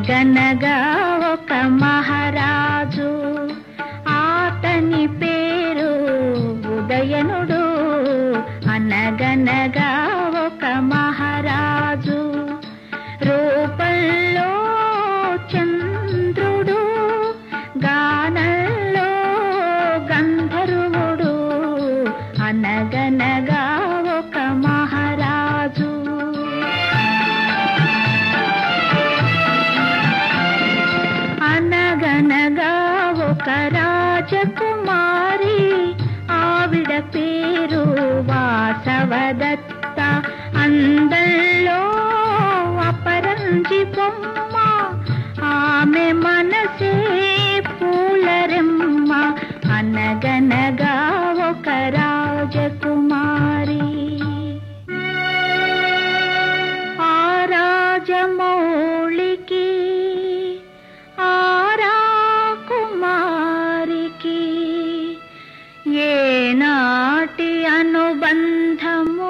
అనగనగా ఒక మహారాజు అతని పేరు ఉదయనుడు అనగనగా ఒక మహారాజు రూపంలో చంద్రుడు గానంలో గంధర్వుడు అనగనగా ఒక మహారాజు అనగనగా ఒక రాజకుమారి ఆవిడ పేరు వాసవదత్త అందంలో అపరంజి బొమ్మ ఆమె మనసే పూలరెమ్మ అనగనగా ఒక రాజకుమారి ఆ రాజమౌళికి ఆ రాకుమారికి ఏనాటి అనుబంధమో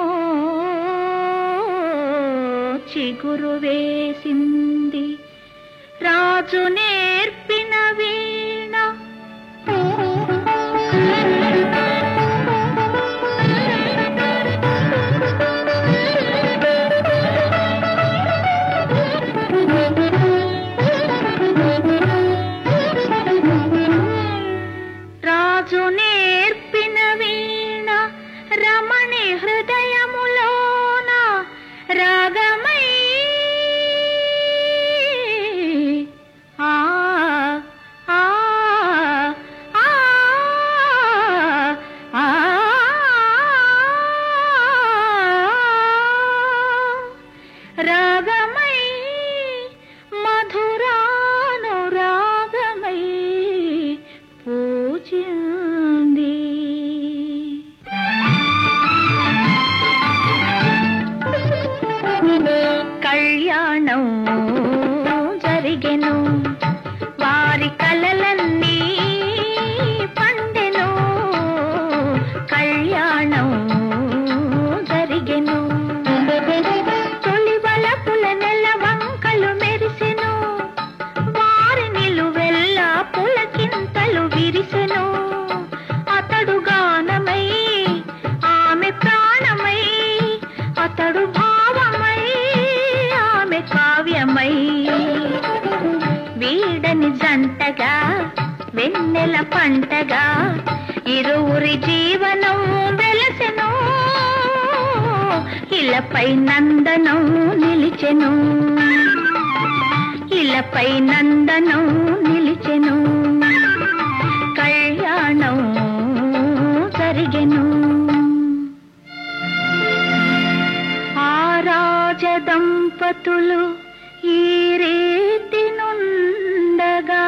చిగురు వేసింది రాజు నేర్పిన వీణ రాజు నేర్పిన వీణ రమణి హృదయములోన రాగమై ఆ ఆ ఆ ఆ రాగమై మధురాను రాగమై పూజింది కళ్యాణం జరిగెను వారి కలలన్నీ పండెను కళ్యాణం జరిగెను తొలి వలపుల నెల వంకలు మెరిసెను వారి నిలువెల్ల పులకింతలు విరిసెను అతడు గానమై ఆమె ప్రాణమై అతడు భావమై ఆమె కావ్యమై వీడని జంటగా వెన్నెల పంటగా ఇరువురి జీవనం వెలసెను ఇలపై నందనం నిలిచెను ఇలపై నందనం నిలిచెను కళ్యాణం జరిగెను ఆ రాజ దంపతులు ఈ రీతి నుండగా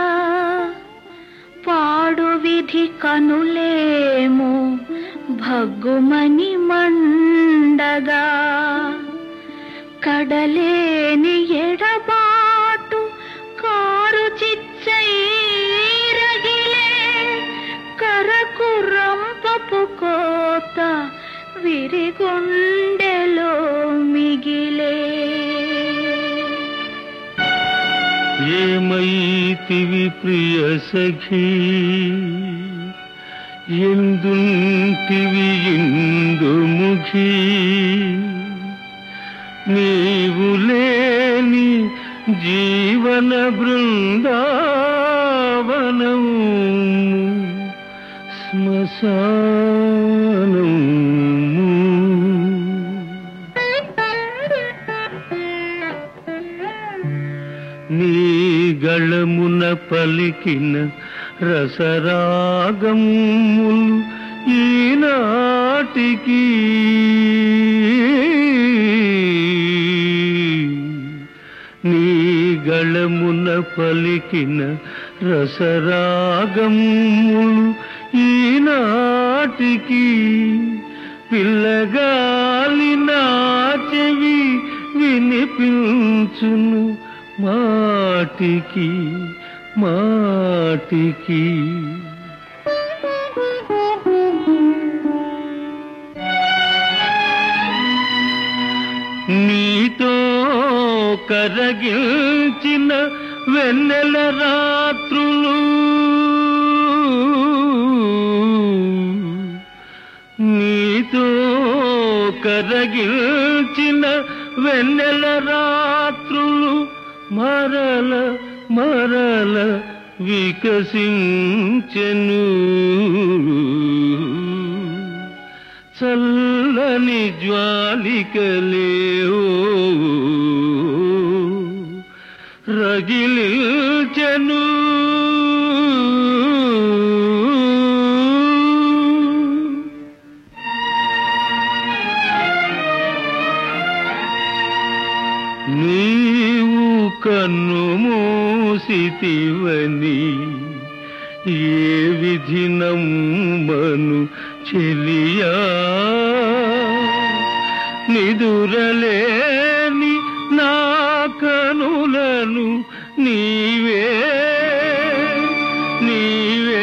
పాడు విధి కనులేమో భగ్గుమని మండగా కడలేని ఎడబాటు కారు చిచ్చై రగిలే కరకు రంపపు కోత విరిగుండెలో మిగిలే ఏమైతివి ప్రియ సఖీ ఎందుంటివి ఇందుముఖీ నీవు లేని జీవన బృందావనం శ్మశానం నీ గళమున పలికిన రసరాగములు ఈనాటికి నీ గళమున పలికిన రసరాగములు ఈనాటికి పిల్లగాలి నా చెవి వినిపించును మాటికి మాటికి నీతో కరగిల్చిన వెన్నెల రాత్రులు నీతో కరగిల్చిన వెన్నెల రాత్రులు మరల మరల వికసించెను చల్లని జ్వాలికలేవో రగిలిల్చెను నీవు కన్ను మూసితివని ఏ విధి నమ్మను చెలియా నిదురలేని నా కనులను నీవే నీవే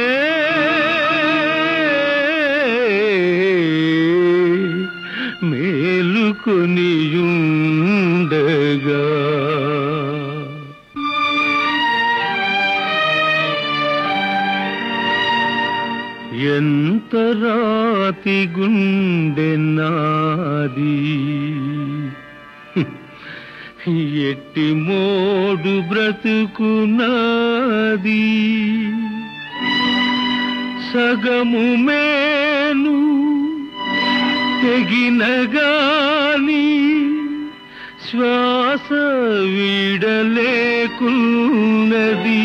మేలుకొనియుండగా ఎంత రాతి గుండె నాది ఎట్టి మోడు బ్రతుకు నాది సగము మేను తెగినగాని శ్వాస వీడలేకున్నది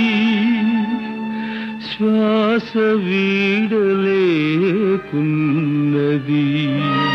శ్వాస వీడలేకున్నది